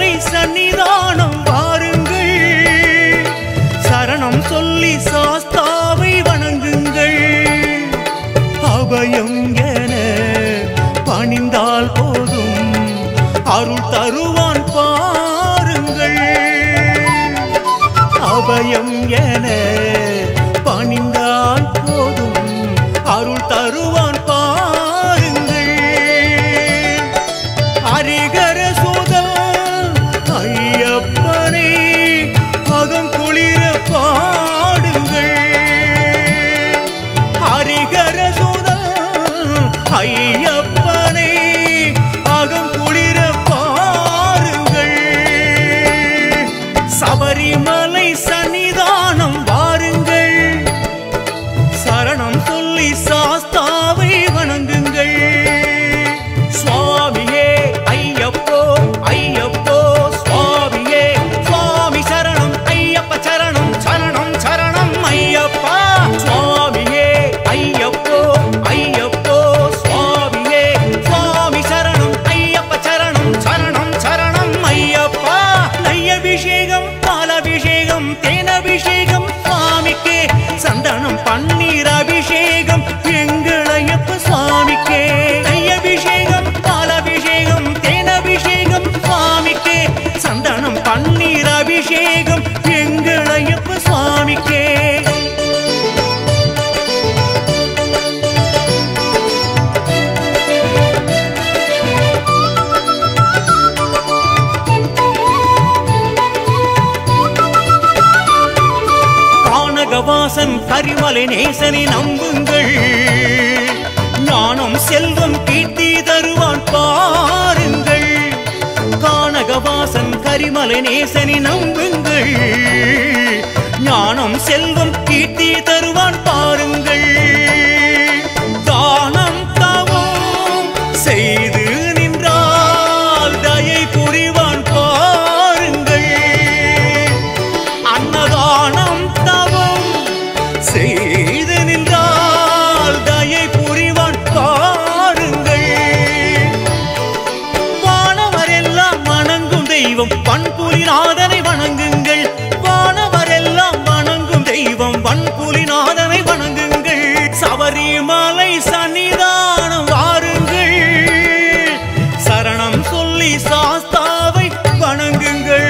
சபரிமலை சன்னிதானம் வாருங்கள் சரணம் சொல்லி சாஸ்தாவை வணங்குங்கள் அபயம் என பணிந்தால் போதும் அருள் தருவான் பாருங்கள் அபயம் என பணிந்தால் போதும் அருள் தருவான் பாருங்கள் ஹரிகர சுதா ஐயப்பனை அகம் குளிர பாடுங்கள் ஹரிகர சுதா ஐயப்பனை அகம் குளிர பாருங்கள் சபரிமலை சன்னிதானம் வாருங்கள் சரணம் சொல்லி சாஸ்தாவை வணங்குங்கள் சுவாமியே ஐயப்போ ஐயப்போ சுவாமியே சுவாமி சரணம் ஐயப்ப சரணம் சரணம் சரணம் ஐயப்பா சுவாமியே ஐயப்போ ஐயப்போ சுவாமியே சுவாமி சரணம் ஐயப்ப சரணம் சரணம் சரணம் ஐயப்பா நெய்யபிஷேகம் பாலபிஷேகம் தேனபிஷேகம் சுவாமிக்கே சந்தனம் பன்னீர் அபிஷேகம் எங்கள் ஐயப்ப சுவாமிக்கே நெய்யபிஷேகம் பாலபிஷேகம் தேனபிஷேகம் சுவாமிக்கே சந்தனம் பன்னீர் அபிஷேகம் எங்கள் ஐயப்ப சுவாமிக்கே கானகவாசன் கரிமலை நேசனை நம்புங்கள் ஞானம் செல்வம் கீர்த்தி தருவான் பாருங்கள் கானகவாசன் கரிமலை நேசனை நம்புங்கள் ஞானம் செல்வம் கீர்த்தி தருவான் பாருங்கள் தானம் தவம் செய்து நின்றால் தயை புரிவான் பாருங்கள் அன்னதானம் தவம் செய்து நின்றால் தயை புரிவான் பாருங்கள் வானவரெல்லாம் வணங்கும் தெய்வம் வன்புலிநாதனை வணங்குங்கள் வானவரெல்லாம் வணங்கும் தெய்வம் வன்புலிநாதனை வணங்குங்கள் சபரிமலை சன்னிதானம் வாருங்கள் சரணம் சொல்லி சாஸ்தாவை வணங்குங்கள்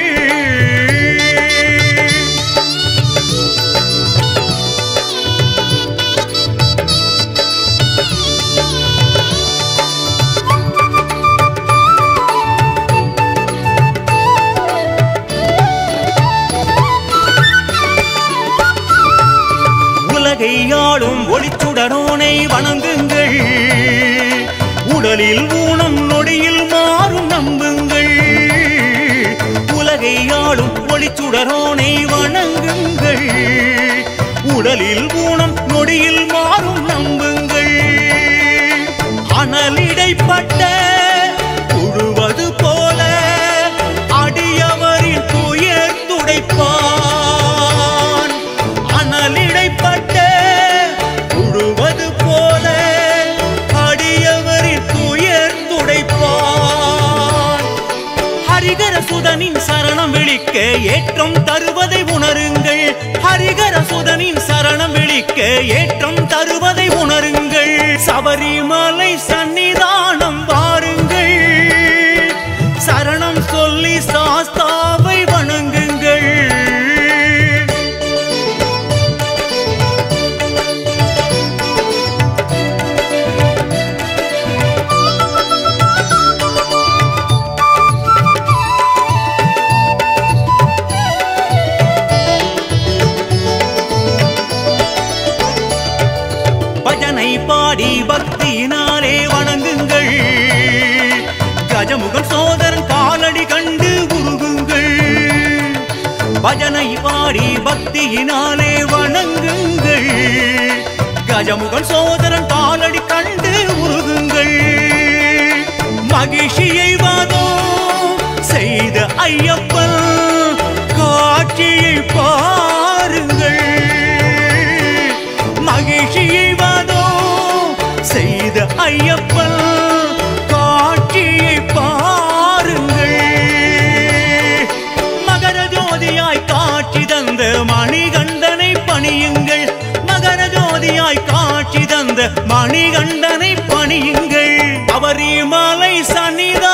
உலகை ஆளும் ஒளிச்சுடரோனை வணங்குங்கள் உடலில் ஊனம் நொடியில் மாறும் நம்புங்கள் உலகை ஆளும் ஒளிச்சுடரோனை வணங்குங்கள் உடலில் ஊனம் நொடியில் மாறும் நம்புங்கள் அனலிடைப்பட்ட உழுவது போல அடியவரின் துயர் துடைப்பான் அனலிடைப்பட்ட உழுவது போல அடியவரின் துயர் துடைப்பான் ஹரிகர சுதனின் சரணம் விழிக்க ஏற்றம் தருவதை உணருங்கள் ஹரிகர சுதனின் சரணம் விழிக்க ஏற்றம் தருவதை உணருங்கள் சபரிமலை சன்னிதானம் வாருங்கள் சரணம் சொல்லி சாஸ்தாவை வணங்குங்கள் பஜனை பாடி பக்தியினாலே வணங்குங்கள் கஜமுகம் சோதரன் காலடி கண்டு உருகுங்கள் பஜனை பாடி பக்தியினாலே வணங்குங்கள் கஜமுகன் சோதரன் காலடி கண்டு உருகுங்கள் மகிழ்ச்சியை வாதோ செய்த ஐயப்பன் காட்சியை பாருங்கள் மகிழ்ச்சியை வாதோ செய்த ஐயப்பன் காட்சியை பாருங்கள் சபரிமலை சன்னிதானத்தில்